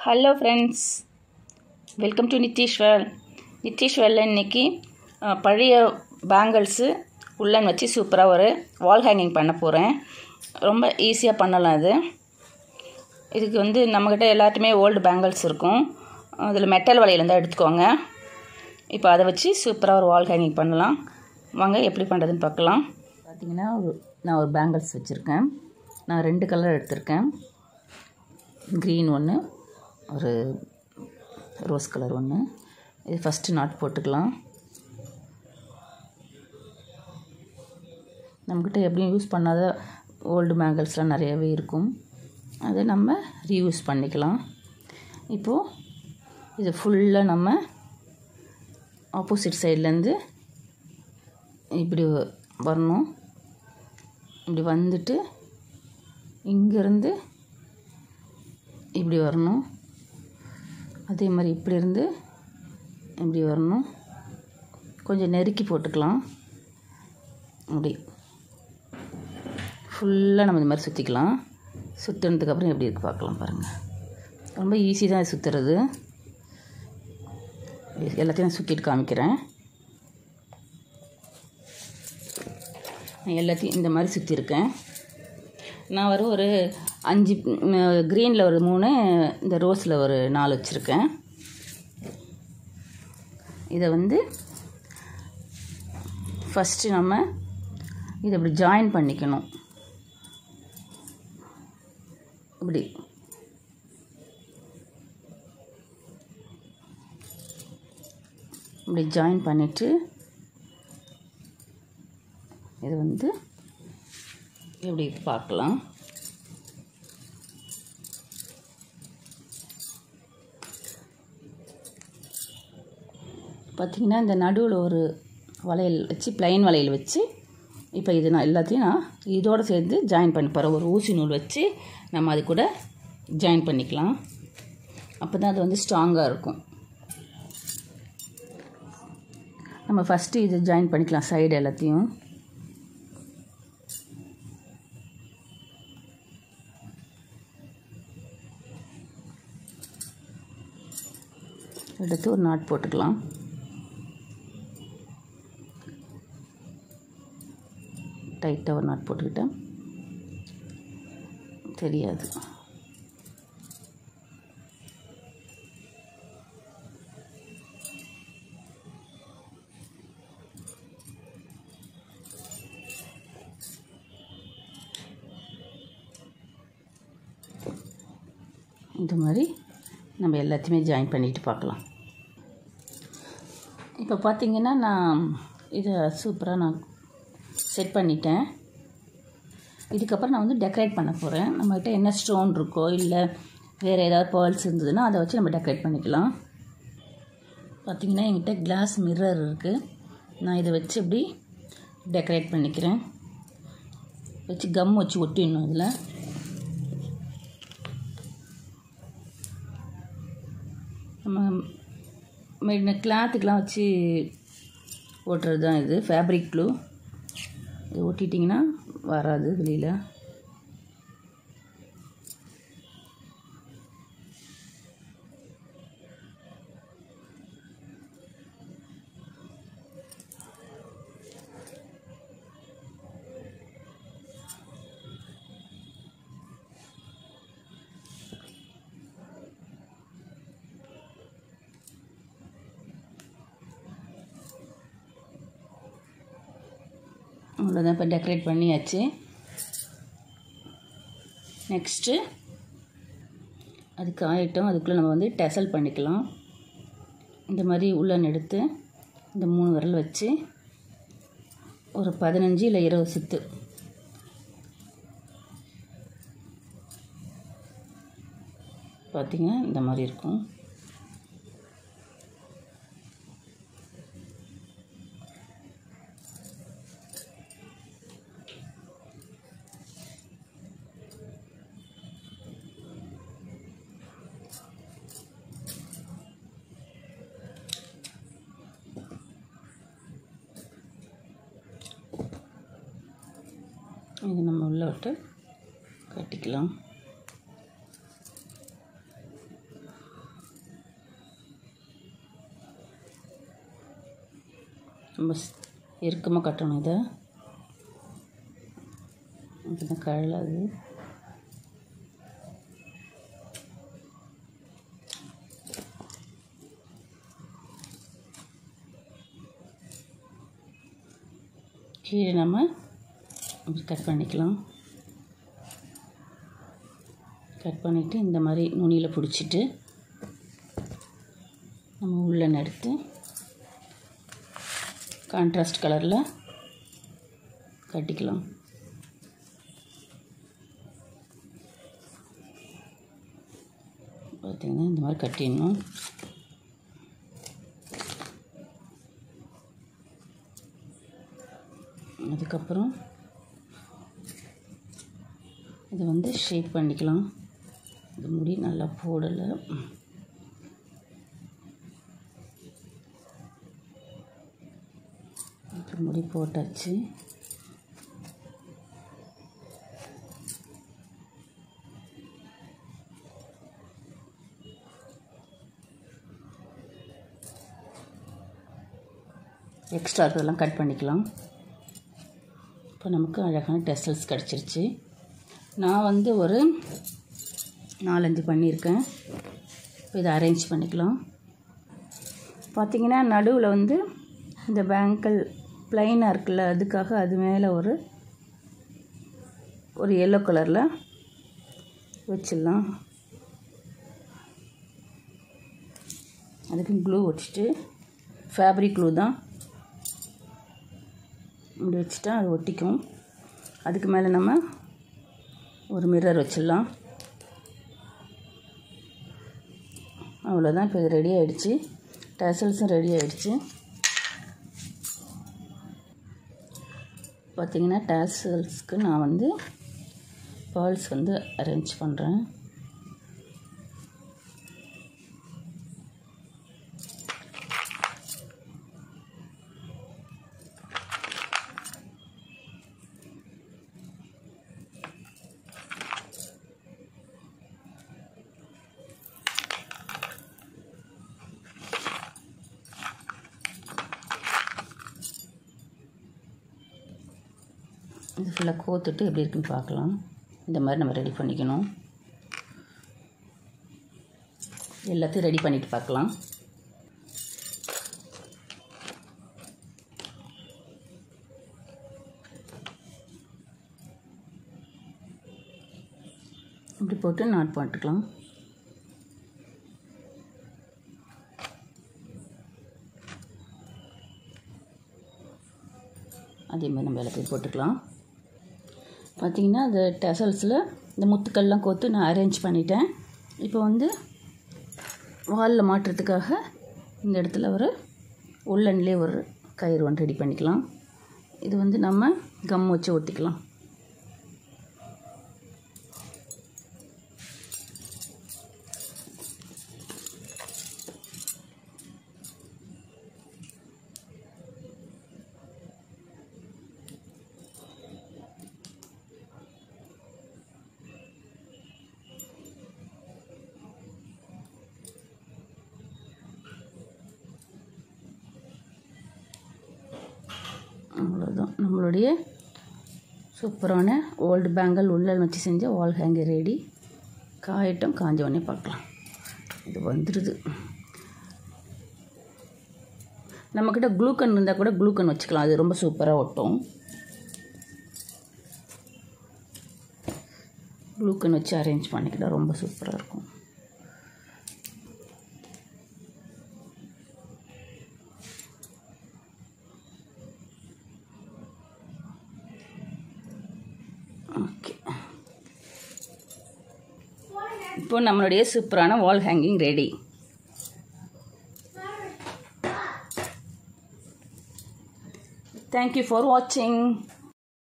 hello friends welcome to Nitheeswar நித்தீஸ்வரில் இன்றைக்கி பழைய பேங்கிள்ஸு உள்ளன் வச்சு சூப்பராக ஒரு வால் ஹேங்கிங் பண்ண போகிறேன் ரொம்ப ஈஸியாக பண்ணலாம் இது இதுக்கு வந்து நம்மக்கிட்ட எல்லாத்துமே ஓல்டு பேங்கிள்ஸ் இருக்கும் அதில் மெட்டல் வலையிலேருந்து எடுத்துக்கோங்க இப்போ அதை வச்சு சூப்பராக ஒரு வால் ஹேங்கிங் பண்ணலாம் வாங்க எப்படி பண்ணுறதுன்னு பார்க்கலாம் பார்த்தீங்கன்னா ஒரு நான் ஒரு பேங்கிள்ஸ் வச்சுருக்கேன் நான் ரெண்டு கலர் எடுத்திருக்கேன் க்ரீன் ஒன்று ஒரு ரோஸ் கலர் ஒன்று இது ஃபஸ்ட்டு நாட் போட்டுக்கலாம் நம்மக்கிட்ட எப்படியும் யூஸ் பண்ணாத ஓல்டு பேங்கிள்ஸ்லாம் நிறையவே இருக்கும் அதை நம்ம ரீயூஸ் பண்ணிக்கலாம் இப்போது இது ஃபுல்லாக நம்ம ஆப்போசிட் சைட்லேருந்து இப்படி வரணும் இப்படி வந்துட்டு இங்கேருந்து இப்படி வரணும் அதே மாதிரி இப்படி இருந்து இப்படி வரணும் கொஞ்சம் நெருக்கி போட்டுக்கலாம் அப்படி ஃபுல்லாக நம்ம இந்த மாதிரி சுற்றிக்கலாம் சுற்றினதுக்கப்புறம் எப்படி இருக்கு பார்க்கலாம் பாருங்கள் ரொம்ப ஈஸி தான் இது சுற்றுறது எல்லாத்தையும் நான் சுற்றிட்டு காமிக்கிறேன் நான் எல்லாத்தையும் இந்த மாதிரி சுற்றிருக்கேன் நான் ஒரு ஒரு அஞ்சு க்ரீனில் ஒரு மூணு இந்த ரோஸில் ஒரு நாலு வச்சுருக்கேன் இதை வந்து ஃபஸ்ட்டு நம்ம இதை இப்படி ஜாயின் பண்ணிக்கணும் இப்படி இப்படி ஜாயின் பண்ணிவிட்டு இது வந்து எப்படி பார்க்கலாம் பார்த்திங்கன்னா இந்த நடுவில் ஒரு வளையல் வச்சு ப்ளைன் வளையல் வச்சு இப்போ இது நான் எல்லாத்தையும் நான் இதோடு சேர்ந்து ஜாயின் பண்ணி போகிறேன் ஒரு ஊசி நூல் வச்சு நம்ம அது கூட ஜாயின் பண்ணிக்கலாம் அப்போ தான் அது வந்து ஸ்ட்ராங்காக இருக்கும் நம்ம ஃபஸ்ட்டு இது ஜாயின் பண்ணிக்கலாம் சைடு எல்லாத்தையும் எடுத்து ஒரு நாட் போட்டுக்கலாம் டைட்டாக ஒரு நாட் போட்டுக்கிட்டேன் தெரியாது இந்த மாதிரி நம்ம எல்லாத்தையுமே ஜாயின் பண்ணிட்டு பார்க்கலாம் இப்போ பார்த்திங்கன்னா நான் இதை சூப்பராக நான் செட் பண்ணிட்டேன் இதுக்கப்புறம் நான் வந்து டெக்கரேட் பண்ண போகிறேன் நம்மகிட்ட என்ன ஸ்டோன் இருக்கோ இல்லை வேறு ஏதாவது பேர்ல்ஸ் இருந்ததுன்னா அதை வச்சு நம்ம டெக்கரேட் பண்ணிக்கலாம் பார்த்திங்கன்னா என்கிட்ட கிளாஸ் மிரர் இருக்குது நான் இதை வச்சு இப்படி டெக்கரேட் பண்ணிக்கிறேன் வச்சு கம் வச்சு ஒட்டிடணும் இதில் நம்ம இந்த கிளாத்துக்கெலாம் வச்சு ஓட்டுறது தான் இது ஃபேப்ரிக் க்ளூ இது ஒட்டிட்டிங்கன்னா வராது வெளியில் அவ்வளோதான் இப்போ டெக்கரேட் பண்ணியாச்சு நெக்ஸ்ட்டு அதுக்கு ஆயிட்டம் அதுக்குள்ளே நம்ம வந்து டெசல் பண்ணிக்கலாம் இந்த மாதிரி உள்ளன் எடுத்து இந்த மூணு விரல் வச்சு ஒரு பதினஞ்சு இல்லை இருபது சுத்து பார்த்திங்க இந்த மாதிரி இருக்கும் இது நம்ம உள்ளே விட்டு கட்டிக்கலாம் ரொம்ப இறுக்கமாக கட்டணும் இதை அப்போ கழலாது கீழே நம்ம அப்படி கட் பண்ணிக்கலாம் கட் பண்ணிவிட்டு இந்த மாதிரி நுனியில் பிடிச்சிட்டு நம்ம உள்ளன் எடுத்து கான்ட்ராஸ்ட் கலரில் கட்டிக்கலாம் பார்த்திங்கன்னா இந்த மாதிரி கட்டிடணும் அதுக்கப்புறம் இதை வந்து ஷேப் பண்ணிக்கலாம் இது முடி நல்லா போடலை இப்போ முடி போட்டாச்சு எக்ஸ்ட்ரா இருக்கிறதெல்லாம் கட் பண்ணிக்கலாம் இப்போ நமக்கு அழகான டெசல்ஸ் கிடச்சிருச்சு நான் வந்து ஒரு நாலஞ்சு பண்ணியிருக்கேன் இப்போ இதை அரேஞ்ச் பண்ணிக்கலாம் பார்த்திங்கன்னா நடுவில் வந்து இந்த பேங்கிள் ப்ளைனாக இருக்குல்ல அதுக்காக அது மேலே ஒரு ஒரு எல்லோ கலரில் வச்சிடலாம் அதுக்கு க்ளூ வச்சுட்டு ஃபேப்ரிக் க்ளூ தான் இப்படி வச்சுட்டா அது ஒட்டிக்கும் அதுக்கு மேலே நம்ம ஒரு மிரர் வச்சிடலாம் அவ்வளோதான் இப்போ இது ரெடி ஆகிடுச்சு டசல்ஸும் ரெடி ஆகிடுச்சு பார்த்திங்கன்னா டேசல்ஸ்க்கு நான் வந்து பேர்ல்ஸ் வந்து அரேஞ்ச் பண்ணுறேன் இது ஃபுல்லாக கோத்துட்டு எப்படி இருக்குன்னு பார்க்கலாம் இந்த மாதிரி நம்ம ரெடி பண்ணிக்கணும் எல்லாத்தையும் ரெடி பண்ணிட்டு பார்க்கலாம் இப்படி போட்டு நாட் போட்டுக்கலாம் அதே மாதிரி நம்ம எல்லாத்தையும் போட்டுக்கலாம் பார்த்திங்கன்னா அந்த டெசல்ஸில் இந்த முத்துக்கள்லாம் கோத்து நான் அரேஞ்ச் பண்ணிட்டேன் இப்போ வந்து வாலில் மாட்டுறதுக்காக இந்த இடத்துல ஒரு உள்ளன்லேயே ஒரு கயிறு ஒன்று ரெடி பண்ணிக்கலாம் இது வந்து நம்ம கம் வச்சு ஒட்டிக்கலாம் அவ்வளோதான் நம்மளுடைய சூப்பரான ஓல்டு பேங்கல் உள்ளல் வச்சு செஞ்ச வால் ஹேங்கர் ரெடி காயட்டும் காஞ்ச உடனே பார்க்கலாம் இது வந்துடுது நம்மக்கிட்ட க்ளூக்கன் இருந்தால் கூட க்ளூக்கன் வச்சுக்கலாம் அது ரொம்ப சூப்பராக ஒட்டும் க்ளூக்கன் வச்சு அரேஞ்ச் பண்ணிக்கிட்டால் ரொம்ப சூப்பராக இருக்கும் ஓகே இப்போ நம்மளுடைய சூப்பரான wall hanging ready thank you for வாட்சிங்